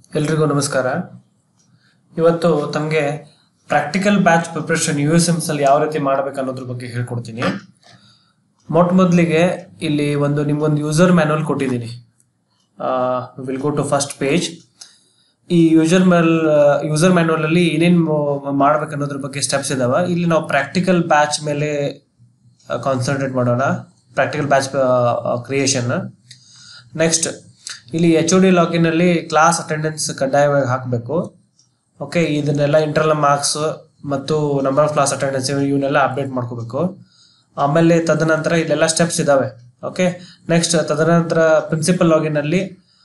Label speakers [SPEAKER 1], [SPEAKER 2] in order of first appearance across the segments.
[SPEAKER 1] ಎಲ್ರಿಗೂ ನಮಸ್ಕಾರ ಇವತ್ತು ತಮಗೆ practical batch preparation U S M S ಅಲ್ಲಿ ಯಾವ ರೀತಿ ಮಾಡ್ಬೇಕು ಅನ್ನೋದ್ರ ಬಗ್ಗೆ ಹೇಳ್ಕೊಡ್ತೀನಿ ಮೊಟ್ಟ ಮೊದಲಿಗೆ ಇಲ್ಲಿ ಒಂದು ನಿಮ್ಗೊಂದು ಯೂಸರ್ ಮ್ಯಾನುವಲ್ ಕೊಟ್ಟಿದ್ದೀನಿ will go to first page ಈ ಯೂಸರ್ ಮ್ಯಾಲ್ ಯೂಸರ್ ಮ್ಯಾನುವಲ್ ಅಲ್ಲಿ ಏನೇನು ಮಾಡ್ಬೇಕು ಅನ್ನೋದ್ರ ಬಗ್ಗೆ ಸ್ಟೆಪ್ಸ್ ಇದಾವ ಇಲ್ಲಿ ನಾವು ಪ್ರಾಕ್ಟಿಕಲ್ ಬ್ಯಾಚ್ ಮೇಲೆ ಕಾನ್ಸಂಟ್ರೇಟ್ ಮಾಡೋಣ ಪ್ರಾಕ್ಟಿಕಲ್ ಬ್ಯಾಚ್ ಕ್ರಿಯೇಷನ್ ನೆಕ್ಸ್ಟ್ ಇಲ್ಲಿ ಎಚ್ ಒ ಡಿ ಲಾಗಿನಲ್ಲಿ ಕ್ಲಾಸ್ ಅಟೆಂಡೆನ್ಸ್ ಕಡ್ಡಾಯವಾಗಿ ಹಾಕಬೇಕು ಓಕೆ ಇದನ್ನೆಲ್ಲ ಇಂಟರ್ನಲ್ ಮಾರ್ಕ್ಸ್ ಮತ್ತು ನಂಬರ್ ಆಫ್ ಕ್ಲಾಸ್ ಅಟೆಂಡೆನ್ಸ್ ಇವನ್ನೆಲ್ಲ ಅಪ್ಡೇಟ್ ಮಾಡ್ಕೋಬೇಕು ಆಮೇಲೆ ತದನಂತರ ಇಲ್ಲೆಲ್ಲ ಸ್ಟೆಪ್ಸ್ ಇದಾವೆ ಓಕೆ ನೆಕ್ಸ್ಟ್ ತದನಂತರ ಪ್ರಿನ್ಸಿಪಲ್ ಲಾಗಿನಲ್ಲಿ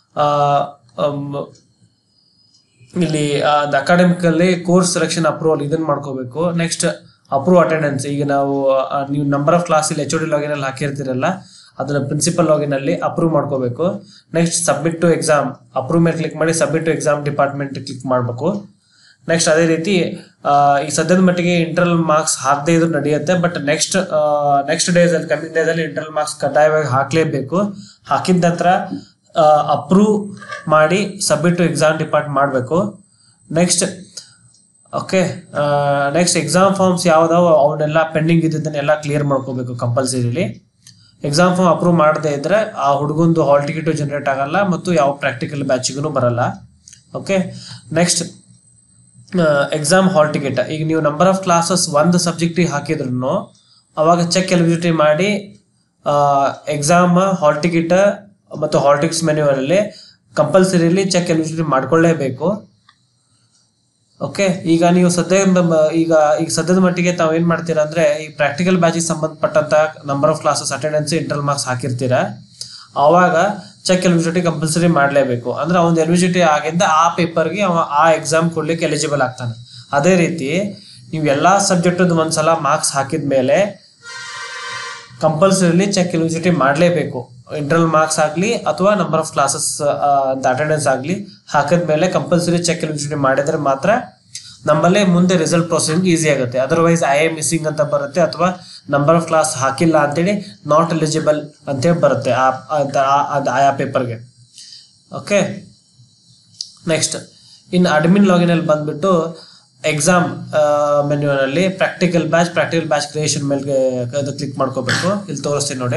[SPEAKER 1] ಇಲ್ಲಿ ಅಕಾಡೆಮಿಕಲ್ಲಿ ಕೋರ್ಸ್ ಸೆಲೆಕ್ಷನ್ ಅಪ್ರೂವಲ್ ಇದನ್ನ ಮಾಡ್ಕೋಬೇಕು ನೆಕ್ಸ್ಟ್ ಅಪ್ರೂವ್ ಅಟೆಂಡೆನ್ಸ್ ಈಗ ನಾವು ಆ, ನೀವು ನಂಬರ್ ಆಫ್ ಕ್ಲಾಸ್ ಇಲ್ಲಿ ಎಚ್ ಒ ಡಿ ಲಾಗಿನ್ ಅಲ್ಲಿ ಹಾಕಿರ್ತೀರಲ್ಲ ಅದನ್ನ ಪ್ರಿನ್ಸಿಪಲ್ ಲಾಗಿನ್ ಅಲ್ಲಿ ಅಪ್ರೂವ್ ಮಾಡ್ಕೋಬೇಕು next submit to exam approve ಮೇಲೆ ಕ್ಲಿಕ್ ಮಾಡಿ submit to exam department click ಮಾಡಬೇಕು ನೆಕ್ಸ್ಟ್ ಅದೇ ರೀತಿ ಆ, ಈ ಸದ್ಯದ ಮಟ್ಟಿಗೆ ಇಂಟರ್ನಲ್ ಮಾರ್ಕ್ಸ್ ಹಾಕದೇ ಇದ್ರು ನಡೆಯುತ್ತೆ ಬಟ್ ನೆಕ್ಸ್ಟ್ ನೆಕ್ಸ್ಟ್ ಡೇಸ್ ಅಲ್ಲಿ ಕಮಿಂಗ್ ಡೇಸ್ ಅಲ್ಲಿ ಇಂಟರ್ನಲ್ ಮಾರ್ಕ್ಸ್ ಕಡ್ಡಾಯವಾಗಿ ಹಾಕ್ಲೇಬೇಕು ಹಾಕಿದ ನಂತರ ಅಪ್ರೂವ್ ಮಾಡಿ ಸಬ್ಮಿಟ್ ಟು ಎಕ್ಸಾಮ್ ಡಿಪಾರ್ಟ್ ಮಾಡಬೇಕು next okay next exam forms ಯಾವ್ದಾವ ಅವನ್ನೆಲ್ಲ ಪೆಂಡಿಂಗ್ ಇದ್ದಿದ್ದನ್ನೆಲ್ಲ ಕ್ಲಿಯರ್ ಮಾಡ್ಕೋಬೇಕು ಕಂಪಲ್ಸರಿಲಿ ಎಕ್ಸಾಮ್ ಫಾರ್ಮ್ ಅಪ್ರೂವ್ ಮಾಡದೇ ಇದ್ರೆ ಆ ಹುಡುಗಂದು ಹಾಲ್ ಟಿಕೆಟು ಜನರೇಟ್ ಆಗಲ್ಲ ಮತ್ತು ಯಾವ ಪ್ರಾಕ್ಟಿಕಲ್ ಬ್ಯಾಚಿಗೂ ಬರಲ್ಲ okay next exam hall ticket ಈಗ ನೀವು ನಂಬರ್ ಆಫ್ ಕ್ಲಾಸಸ್ ಒಂದು ಸಬ್ಜೆಕ್ಟಿಗೆ ಹಾಕಿದ್ರು ಅವಾಗ ಚೆಕ್ ಎಲಿಜಿಬಿಲಿಟಿ ಮಾಡಿ ಎಕ್ಸಾಮ್ ಹಾಲ್ ಟಿಕೆಟ್ ಮತ್ತು ಹಾಲ್ ಟಿಕೆಟ್ಸ್ ಮೆನ್ಯೂವಲ್ಲಿ ಕಂಪಲ್ಸರಿಲಿ ಚೆಕ್ ಎಲಿಜಿಬಿಲಿಟಿ ಮಾಡ್ಕೊಳ್ಳೇಬೇಕು ಓಕೆ ಈಗ ನೀವು ಸದ್ಯ ಮ- ಈಗ ಈಗ ಸದ್ಯದ ಮಟ್ಟಿಗೆ ತಾವು ಏನ್ ಮಾಡ್ತೀರಾ ಅಂದ್ರೆ ಈ ಪ್ರಾಕ್ಟಿಕಲ್ ಬ್ಯಾಚಿಗೆ ಸಂಬಂಧಪಟ್ಟಂತ number of classes attendance internal marks ಹಾಕಿರ್ತೀರಾ ಆವಾಗ ಚೆಕ್ ಎಲಿಜಿಬಿಲಿಟಿ ಕಂಪಲ್ಸರಿ ಮಾಡಲೇಬೇಕು ಅಂದ್ರೆ ಅವನ ಎಲಿಜಿಬಿಲಿಟಿ ಆಗಿಂದ ಆ ಪೇಪರ್ಗೆ ಅವ ಆ ಎಕ್ಸಾಮ್ ಕೊಡ್ಲಿಕ್ಕೆ ಎಲಿಜಿಬಲ್ ಆಗ್ತಾನೆ ಅದೇ ರೀತಿ ನೀವು ಎಲ್ಲಾ ಸಬ್ಜೆಕ್ಟದ್ದು ಒಂದ್ಸಲ ಮಾರ್ಕ್ಸ್ ಹಾಕಿದ ಮೇಲೆ ಕಂಪಲ್ಸರಿಲಿ ಚೆಕ್ ಎಲಿಜಿಬಿಲಿಟಿ ಮಾಡಲೇಬೇಕು ಇಂಟರ್ನಲ್ ಮಾರ್ಕ್ಸ್ ಆಗಲಿ ಅಥವಾ ನಂಬರ್ ಆಫ್ ಕ್ಲಾಸಸ್ ಅಟೆಂಡೆನ್ಸ್ ಆಗಲಿ ಹಾಕಿದ್ಮೇಲೆ ಕಂಪಲ್ಸರಿ ಚೆಕ್ ಎಲಿಜಿಬಿಲಿಟಿ ಮಾಡಿದ್ರೆ ಮಾತ್ರ ನಮ್ಮಲ್ಲೇ ಮುಂದೆ ರಿಸಲ್ಟ್ ಪ್ರೊಸೆಸಿಂಗ್ ಈಸಿ ಆಗುತ್ತೆ ಅದರ್ವೈಸ್ ಐ ಎ ಮಿಸ್ಸಿಂಗ್ ಅಂತ ಬರುತ್ತೆ ಅಥವಾ ನಂಬರ್ ಆಫ್ ಕ್ಲಾಸ್ ಹಾಕಿಲ್ಲ ಅಂತೇಳಿ ನಾಟ್ ಎಲಿಜಿಬಲ್ ಅಂತೇಳಿ ಬರುತ್ತೆ ಆ ಆ- ಆ- ಅದ್ ಆಯಾ ಪೇಪರ್ಗೆ ಓಕೆ ನೆಕ್ಸ್ಟ್ ಇನ್ನು ಅಡ್ಮಿನ್ ಲಾಗಿನಲ್ಲಿ ಬಂದ್ಬಿಟ್ಟು ಎಕ್ಸಾಮ್ ಮೆನ್ಯೂನಲ್ಲಿ practical batch practical batch creation ಮೇಲೆ ಅದು ಕ್ಲಿಕ್ ಮಾಡ್ಕೋಬೇಕು ಇಲ್ಲಿ ತೋರಿಸ್ತೀನಿ ನೋಡಿ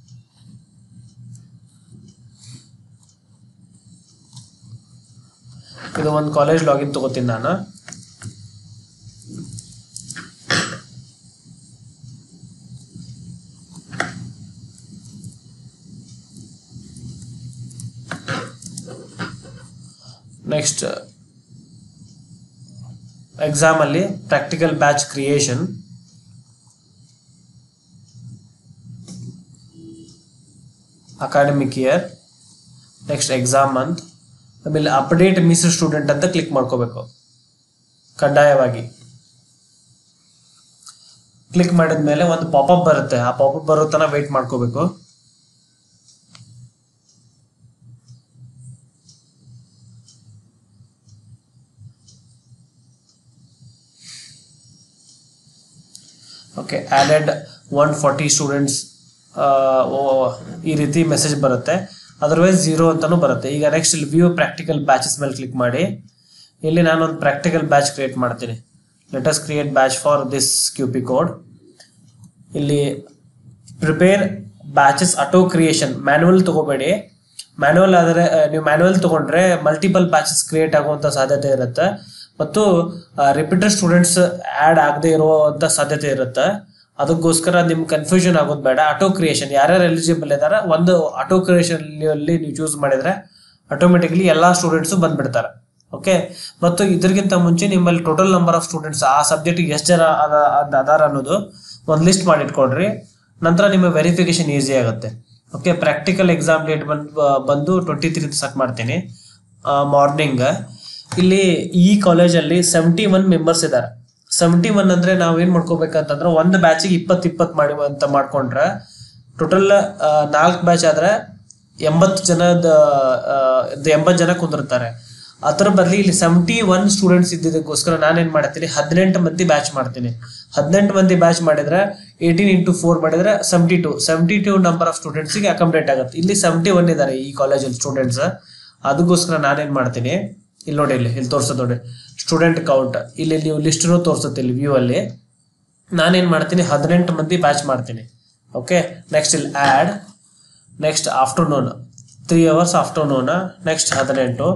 [SPEAKER 1] ಇದು ಒಂದು ಕಾಲೇಜ್ ಲಾಗಿನ್ ತಗೋತೀನಿ ನಾನು ನೆಕ್ಸ್ಟ್ ಎಕ್ಸಾಮ್ ಅಲ್ಲಿ practical batch creation academic year next exam month ಆಮೇಲೆ ಅಪ್ಡೇಟ್ ಮಿಸ್ ಸ್ಟೂಡೆಂಟ್ ಅಂತ ಕ್ಲಿಕ್ ಮಾಡ್ಕೋಬೇಕು ಕಡ್ಡಾಯವಾಗಿ ಕ್ಲಿಕ್ ಮಾಡಿದ ಮೇಲೆ ಒಂದು ಪಾಪಪ್ ಬರುತ್ತೆ ಆ ಪಾಪಪ್ ಬರೋ ತನಕ ವೆಯ್ಟ್ ಮಾಡ್ಕೋಬೇಕು okay added one forty students ಈ ರೀತಿ ಮೆಸೇಜ್ ಬರುತ್ತೆ ಅದರ್ವೈಸ್ ಝೀರೋ ಅಂತಲೂ ಬರುತ್ತೆ ಈಗ ನೆಕ್ಸ್ಟ್ ಇಲ್ಲಿ ವ್ಯೂ ಪ್ರಾಕ್ಟಿಕಲ್ ಬ್ಯಾಚಸ್ ಮೇಲೆ ಕ್ಲಿಕ್ ಮಾಡಿ ಇಲ್ಲಿ ನಾನು ಒಂದು ಪ್ರಾಕ್ಟಿಕಲ್ ಬ್ಯಾಚ್ ಕ್ರಿಯೇಟ್ ಮಾಡ್ತೀನಿ let's create batch for this Q P code ಇಲ್ಲಿ prepare batches auto creation manual ತಗೋಬೇಡಿ ಮ್ಯಾನುವಲ್ ಆದರೆ ಆ, ನೀವು ಮ್ಯಾನುವಲ್ ತಗೊಂಡ್ರೆ ಮಲ್ಟಿಪಲ್ ಬ್ಯಾಚಸ್ ಕ್ರಿಯೇಟ್ ಆಗುವಂಥ ಸಾಧ್ಯತೆ ಇರುತ್ತೆ ಮತ್ತು ರಿಪೀಟೆಡ್ ಸ್ಟೂಡೆಂಟ್ಸ್ ಆ್ಯಡ್ ಆಗದೆ ಇರುವಂಥ ಸಾಧ್ಯತೆ ಇರುತ್ತೆ ಅದಕ್ಕೋಸ್ಕರ ನಿಮ್ ಕನ್ಫ್ಯೂಷನ್ ಆಗೋದು ಬೇಡ ಆಟೋ ಕ್ರಿಯೇಷನ್ ಯಾರ್ಯಾರು ಎಲಿಜಿಬಲ್ ಇದ್ದಾರೆ ಒಂದು ಆಟೋ ಕ್ರಿಯೇಷನ್ ಅಲ್ಲಿ ನೀವು ಚೂಸ್ ಮಾಡಿದ್ರೆ ಆಟೋಮೆಟಿಕ್ಲಿ ಎಲ್ಲಾ ಸ್ಟೂಡೆಂಟ್ಸು ಬಂದ್ಬಿಡ್ತಾರೆ ಓಕೆ ಮತ್ತು ಇದಕ್ಕಿಂತ ಮುಂಚೆ ನಿಮ್ಮಲ್ಲಿ ಟೋಟಲ್ ನಂಬರ್ ಆಫ್ ಸ್ಟೂಡೆಂಟ್ಸ್ ಆ ಸಬ್ಜೆಕ್ಟಿಗೆ ಎಷ್ಟು ಜನ ಅದ- ಅದ್ ಅದಾರ ಅನ್ನೋದು ಒಂದು ಲಿಸ್ಟ್ ಮಾಡಿಟ್ಕೊಡ್ರಿ ನಂತರ ನಿಮ್ಮ ವೆರಿಫಿಕೇಶನ್ ಈಸಿ ಆಗುತ್ತೆ ಓಕೆ ಪ್ರಾಕ್ಟಿಕಲ್ ಎಕ್ಸಾಮ್ ಡೇಟ್ ಬಂದು ಬಂದು ಟ್ವೆಂಟಿ ತ್ರೀ ಸೆಟ್ ಮಾಡ್ತೀನಿ ಮಾರ್ನಿಂಗ್ ಇಲ್ಲಿ ಈ ಕಾಲೇಜಲ್ಲಿ ಸೆವೆಂಟಿ ಒನ್ ಮೆಂಬರ್ಸ್ ಇದ್ದಾರೆ ಸೆವೆಂಟಿ ಒನ್ ಅಂದ್ರೆ ನಾವ್ ಏನ್ ಮಾಡ್ಕೋಬೇಕಂತಂದ್ರೆ ಒಂದು ಬ್ಯಾಚಿಗೆ ಇಪ್ಪತ್ತು ಇಪ್ಪತ್ತು ಮಾಡಿ ಅಂತ ಮಾಡ್ಕೊಂಡ್ರೆ ಟೋಟಲ್ ನಾಲ್ಕು ಬ್ಯಾಚ್ ಆದ್ರೆ ಎಂಬತ್ತು ಜನದ ಎಂಬತ್ತು ಜನ ಕುಂದಿರ್ತಾರೆ ಅದರ ಬದಲಿ ಇಲ್ಲಿ ಸೆವೆಂಟಿ ಒನ್ ಸ್ಟೂಡೆಂಟ್ಸ್ ಇದ್ದಿದ್ದಕ್ಕೋಸ್ಕರ ನಾನೇನ್ ಮಾಡ್ತೀನಿ ಹದಿನೆಂಟು ಮಂದಿ ಬ್ಯಾಚ್ ಮಾಡ್ತೀನಿ ಹದಿನೆಂಟು ಮಂದಿ ಬ್ಯಾಚ್ ಮಾಡಿದ್ರೆ ಏಯ್ಟೀನ್ ಇಂಟು ಫೋರ್ ಮಾಡಿದ್ರೆ seventy two seventy two number of ಸ್ಟೂಡೆಂಟ್ಸ್ಗೆ ಅಕಾಮಡೇಟ್ ಆಗುತ್ತೆ ಇಲ್ಲಿ ಸೆವೆಂಟಿ ಒನ್ ಇದ್ದಾರೆ ಈ ಕಾಲೇಜಲ್ಲಿ ಸ್ಟೂಡೆಂಟ್ಸ್ ಅದಕ್ಕೋಸ್ಕರ ನಾನೇನ್ ಮಾಡ್ತೀನಿ ಇಲ್ಲಿ ನೋಡಿ ಇಲ್ಲಿ ಇಲ್ಲಿ ತೋರಿಸೋದು ನೋಡಿ ಸ್ಟೂಡೆಂಟ್ ಕೌಂಟ್ ಇಲ್ಲಿ ನೀವು ಲಿಸ್ಟನ್ನು ತೋರಿಸುತ್ತೆ ಇಲ್ಲಿ ವ್ಯೂ ಅಲ್ಲಿ ನಾನೇನು ಮಾಡ್ತೀನಿ ಹದಿನೆಂಟು ಮಂದಿ ಬ್ಯಾಚ್ ಮಾಡ್ತೀನಿ ಓಕೆ ನೆಕ್ಸ್ಟ್ ಇಲ್ಲಿ add next afternoon three hours afternoon next ಹದಿನೆಂಟು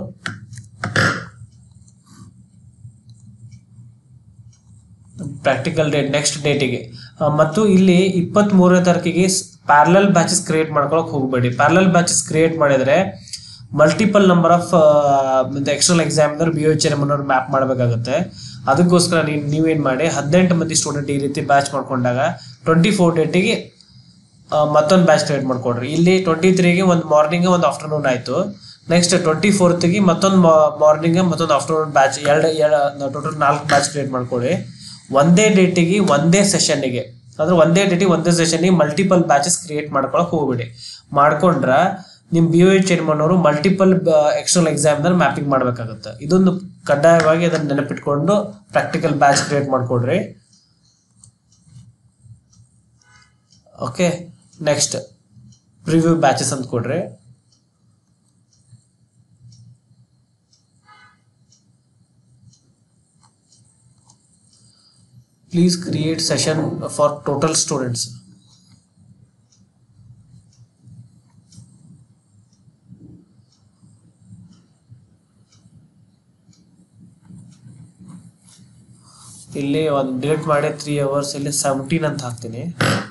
[SPEAKER 1] ಪ್ರಾಕ್ಟಿಕಲ್ ಡೇಟ್ ನೆಕ್ಸ್ಟ್ ಡೇಟಿಗೆ ಮತ್ತು ಇಲ್ಲಿ ಇಪ್ಪತ್ತ್ ಮೂರನೇ ತಾರೀಕಿಗೆ ಪ್ಯಾರಲಲ್ ಬ್ಯಾಚಸ್ ಕ್ರಿಯೇಟ್ ಮಾಡ್ಕೊಳಕ್ ಹೋಗಬೇಡಿ ಪ್ಯಾರಲಲ್ ಬ್ಯಾಚಸ್ ಕ್ರಿಯೇಟ್ ಮಾಡಿದ್ರೆ multiple number of external examiner B H M ಅನ್ನೋರು ಮ್ಯಾಪ್ ಮಾಡಬೇಕಾಗುತ್ತೆ ಅದಕ್ಕೋಸ್ಕರ ನೀವು ನೀವೇನು ಮಾಡಿ ಹದಿನೆಂಟು ಮಂದಿ ಸ್ಟೂಡೆಂಟ್ ಈ ರೀತಿ ಬ್ಯಾಚ್ ಮಾಡ್ಕೊಂಡಾಗ ಟ್ವೆಂಟಿ ಫೋರ್ ಡೇಟಿಗೆ ಮತ್ತೊಂದು ಬ್ಯಾಚ್ ಕ್ರಿಯೇಟ್ ಮಾಡ್ಕೊಡ್ರಿ ಇಲ್ಲಿ ಟ್ವೆಂಟಿ ತ್ರೀಗೆ ಒಂದು ಮಾರ್ನಿಂಗ್ ಒಂದು ಆಫ್ಟರ್ನೂನ್ ಆಯಿತು ನೆಕ್ಸ್ಟ್ ಟ್ವೆಂಟಿ ಫೋರ್ತ್ಗೆ ಮತ್ತೊಂದು ಮಾರ್ನಿಂಗ್ ಮತ್ತೊಂದು ಆಫ್ಟರ್ನೂನ್ ಬ್ಯಾಚ್ ಎರಡು ಎರಡು ಟೋಟಲ್ ನಾಲ್ಕು ಬ್ಯಾಚ್ ಕ್ರಿಯೇಟ್ ಮಾಡ್ಕೊಳ್ಳಿ ಒಂದೇ ಡೇಟಿಗೆ ಒಂದೇ ಸೆಷನ್ನಿಗೆ ಅಂದ್ರೆ ಒಂದೇ ಡೇಟಿಗೆ ಒಂದೇ ಸೆಷನ್ನಿಗೆ ಮಲ್ಟಿಪಲ್ ಬ್ಯಾಚಸ್ ಕ್ರಿಯೇಟ್ ಮಾಡ್ಕೊಳಕ್ ಹೋಗ್ಬೇಡಿ ಮಾಡ್ಕೊಂಡ್ರ ನಿಮ್ಮ B H chairman multiple external examiner mapping ಮಾಡಬೇಕಾಗುತ್ತೆ ಇದೊಂದು ಕಡ್ಡಾಯವಾಗಿ ಅದನ್ನ ನೆನಪಿಟ್ಕೊಂಡು ಪ್ರಾಕ್ಟಿಕಲ್ ಬ್ಯಾಚ್ ಕ್ರಿಯೇಟ್ ಮಾಡ್ಕೊಡ್ರಿ ಓಕೆ ನೆಕ್ಸ್ಟ್ ಪ್ರಿವ್ಯೂ ಬ್ಯಾಚಸ್ ಅಂತ ಕೊಡ್ರಿ please create session for total students ಇಲ್ಲಿ ಒಂದು ಡಿಲೀಟ್ ಮಾಡಿ ತ್ರೀ ಅವರ್ಸ್ ಇಲ್ಲಿ ಸೆವೆಂಟೀನ್ ಅಂತ ಹಾಕ್ತೀನಿ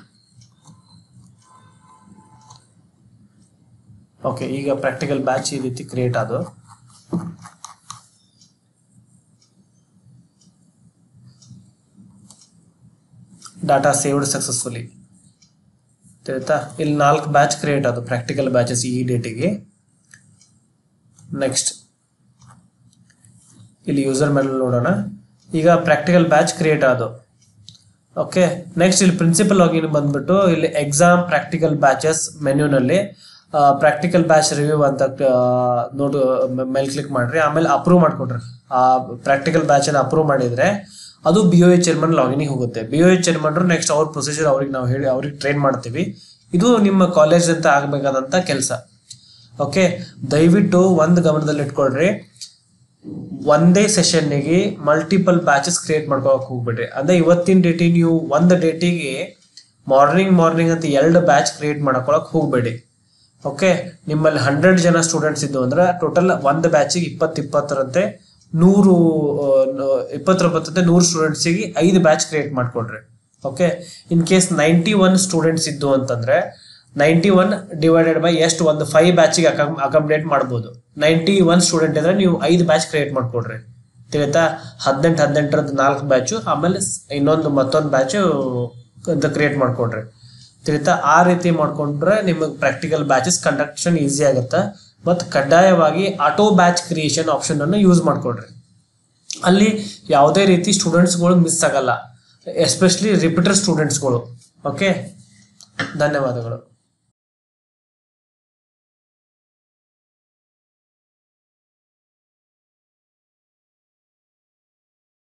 [SPEAKER 1] ಓಕೆ ಈಗ ಪ್ರಾಕ್ಟಿಕಲ್ ಬ್ಯಾಚ್ ಈ ರೀತಿ ಕ್ರಿಯೇಟ್ ಆದವು ಡಾಟಾ ಸೇವ್ಡ್ ಸಕ್ಸಸ್ಫುಲಿ ತಿಳಿತಾ ಇಲ್ಲಿ ನಾಲ್ಕು ಬ್ಯಾಚ್ ಕ್ರಿಯೇಟ್ ಆದವು ಪ್ರಾಕ್ಟಿಕಲ್ ಬ್ಯಾಚಸ್ ಈ ಡೇಟಿಗೆ ನೆಕ್ಸ್ಟ್ ಇಲ್ಲಿ ಯೂಸರ್ ಮೇಲೆ ನೋಡೋಣ ಈಗ ಪ್ರಾಕ್ಟಿಕಲ್ ಬ್ಯಾಚ್ ಕ್ರಿಯೇಟ್ ಆದವು ಓಕೆ ನೆಕ್ಸ್ಟ್ ಇಲ್ಲಿ ಪ್ರಿನ್ಸಿಪಲ್ ಲಾಗಿನ್ ಬಂದ್ಬಿಟ್ಟು ಇಲ್ಲಿ ಎಕ್ಸಾಮ್ ಪ್ರಾಕ್ಟಿಕಲ್ ಬ್ಯಾಚಸ್ ಮೆನ್ಯೂನಲ್ಲಿ ಪ್ರಾಕ್ಟಿಕಲ್ ಬ್ಯಾಚ್ ರಿವ್ಯೂ ಅಂತ ನೋಡು ಮೇಲೆ ಕ್ಲಿಕ್ ಮಾಡ್ರಿ ಆಮೇಲೆ ಅಪ್ರೂವ್ ಮಾಡ್ಕೊಡ್ರಿ ಆ ಪ್ರಾಕ್ಟಿಕಲ್ ಬ್ಯಾಚನ್ನು ಅಪ್ರೂವ್ ಮಾಡಿದ್ರೆ ಅದು ಬಿ ಒ ಎಚ್ ಚೇರ್ಮನ್ ಲಾಗಿನಿಗೆ ಹೋಗುತ್ತೆ ಬಿ ಒ ಎಚ್ ಚೇರ್ಮನ್ರು ನೆಕ್ಸ್ಟ್ ಅವ್ರ ಪ್ರೊಸೀಜರ್ ಅವ್ರಿಗೆ ನಾವು ಹೇಳಿ ಅವ್ರಿಗೆ ಟ್ರೈನ್ ಮಾಡ್ತೀವಿ ಇದು ನಿಮ್ಮ ಕಾಲೇಜ್ ಅಂತ ಆಗಬೇಕಾದಂಥ ಕೆಲಸ ಓಕೆ ದಯವಿಟ್ಟು ಒಂದು ಗಮನದಲ್ಲಿ ಇಟ್ಕೊಳ್ರಿ ಒಂದೇ ಸೆಷನ್ನಿಗೆ ಮಲ್ಟಿಪಲ್ ಬ್ಯಾಚಸ್ ಕ್ರಿಯೇಟ್ ಮಾಡ್ಕೋಕ್ ಹೋಗ್ಬಿಡ್ರಿ ಅಂದ್ರೆ ಇವತ್ತಿನ ಡೇಟಿಗೆ ನೀವು ಒಂದು ಡೇಟಿಗೆ ಮಾರ್ನಿಂಗ್ ಮಾರ್ನಿಂಗ್ ಅಂತ ಎರಡು ಬ್ಯಾಚ್ ಕ್ರಿಯೇಟ್ ಮಾಡ್ಕೊಳಕ್ ಹೋಗ್ಬೇಡಿ ಓಕೆ ನಿಮ್ಮಲ್ಲಿ ಹಂಡ್ರೆಡ್ ಜನ ಸ್ಟೂಡೆಂಟ್ಸ್ ಇದ್ದು ಅಂದ್ರೆ ಟೋಟಲ್ ಒಂದು ಬ್ಯಾಚಿಗೆ ಇಪ್ಪತ್ತು ಇಪ್ಪತ್ತರಂತೆ ನೂರು ಇಪ್ಪತ್ತೊಂಬತ್ತಂತೆ ನೂರು ಸ್ಟೂಡೆಂಟ್ಸಿಗೆ ಐದು ಬ್ಯಾಚ್ ಕ್ರಿಯೇಟ್ ಮಾಡ್ಕೊಡ್ರಿ okay in case ninety one students ಇದ್ದು ಅಂತಂದ್ರೆ ನೈಂಟಿ ಒನ್ ಡಿವೈಡೆಡ್ ಬೈ ಎಷ್ಟು ಒಂದು ಫೈವ್ ಬ್ಯಾಚಿಗೆ ಅಕಾಮಿಡೇಟ್ ಮಾಡ್ಬೋದು ನೈಂಟಿ ಒನ್ ಸ್ಟೂಡೆಂಟ್ ಇದ್ರೆ ನೀವು ಐದು ಬ್ಯಾಚ್ ಕ್ರಿಯೇಟ್ ಮಾಡ್ಕೊಡ್ರಿ ತಿಳಿತಾ ಹದಿನೆಂಟು ಹದಿನೆಂಟರದ್ದು ನಾಲ್ಕು ಬ್ಯಾಚು ಆಮೇಲೆ ಸ್- ಇನ್ನೊಂದು ಮತ್ತೊಂದು ಬ್ಯಾಚು ಅಂತ ಕ್ರಿಯೇಟ್ ಮಾಡ್ಕೊಡ್ರಿ ತಿಳಿತಾ ಆ ರೀತಿ ಮಾಡ್ಕೊಂಡ್ರೆ ನಿಮಗೆ ಪ್ರಾಕ್ಟಿಕಲ್ ಬ್ಯಾಚಸ್ ಕಂಡಕ್ಷನ್ ಈಸಿ ಆಗುತ್ತೆ ಮತ್ತು ಕಡ್ಡಾಯವಾಗಿ ಆಟೋ ಬ್ಯಾಚ್ ಕ್ರಿಯೇಷನ್ ಆಪ್ಷನ್ ಅನ್ನು ಯೂಸ್ ಮಾಡ್ಕೊಡ್ರಿ ಅಲ್ಲಿ ಯಾವುದೇ ರೀತಿ ಸ್ಟೂಡೆಂಟ್ಸ್ಗಳು ಮಿಸ್ ಆಗಲ್ಲ ಎಸ್ಪೆಷಲಿ ರಿಪೀಟರ್ ಸ್ಟೂಡೆಂಟ್ಸ್ಗಳು ಓಕೆ ಧನ್ಯವಾದಗಳು